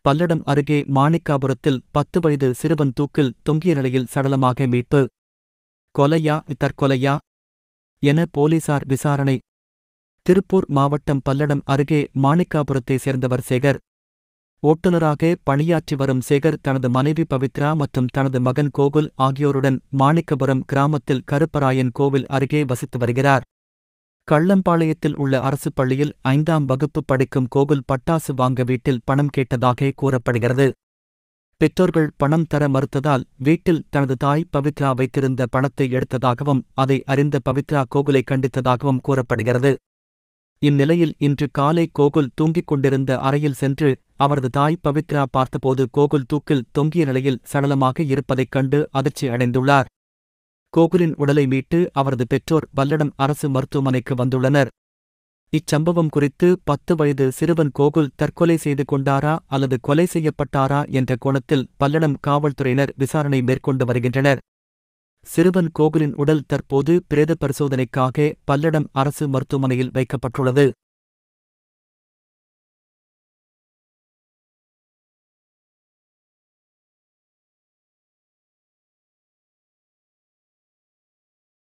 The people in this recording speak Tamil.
பல்லடம் அருகே மாணிக்காபுரத்தில் பத்து வயது சிறுவன் தூக்கில் தொங்கிய நிலையில் சடலமாக மீட்பு கொலையா தற்கொலையா என போலீசார் விசாரணை திருப்பூர் மாவட்டம் பல்லடம் அருகே மாணிக்காபுரத்தை சேர்ந்தவர் சேகர் ஓட்டுநராக பணியாற்றி வரும் சேகர் தனது மனைவி பவித்ரா மற்றும் தனது மகன் கோகுல் ஆகியோருடன் மாணிக்கபுரம் கிராமத்தில் கருப்பராயன் கோவில் அருகே வசித்து வருகிறார் கள்ளம்பாளையத்தில் உள்ள அரசு பள்ளியில் ஐந்தாம் வகுப்பு படிக்கும் கோகுல் பட்டாசு வாங்க வீட்டில் பணம் கேட்டதாக கூறப்படுகிறது பெற்றோர்கள் பணம் தர மறுத்ததால் வீட்டில் தனது தாய் பவித்ரா வைத்திருந்த பணத்தை எடுத்ததாகவும் அதை அறிந்த பவித்ரா கோகுலை கண்டித்ததாகவும் கூறப்படுகிறது இந்நிலையில் இன்று காலை கோகுல் தூங்கிக் கொண்டிருந்த அறையில் சென்று அவரது தாய் பவித்ரா பார்த்தபோது கோகுல் தூக்கில் தொங்கிய நிலையில் சடலமாக இருப்பதைக் கண்டு அதிர்ச்சி அடைந்துள்ளார் கோகுலின் உடலை மீட்டு அவரது பெற்றோர் பல்லடம் அரசு மருத்துவமனைக்கு வந்துள்ளனர் இச்சம்பவம் குறித்து பத்து வயது சிறுவன் கோகுல் தற்கொலை செய்து கொண்டாரா அல்லது கொலை செய்யப்பட்டாரா என்ற கோணத்தில் பல்லடம் காவல்துறையினர் விசாரணை மேற்கொண்டு வருகின்றனர் சிறுவன் கோகுலின் உடல் தற்போது பிரேத பரிசோதனைக்காக பல்லடம் அரசு மருத்துவமனையில் வைக்கப்பட்டுள்ளது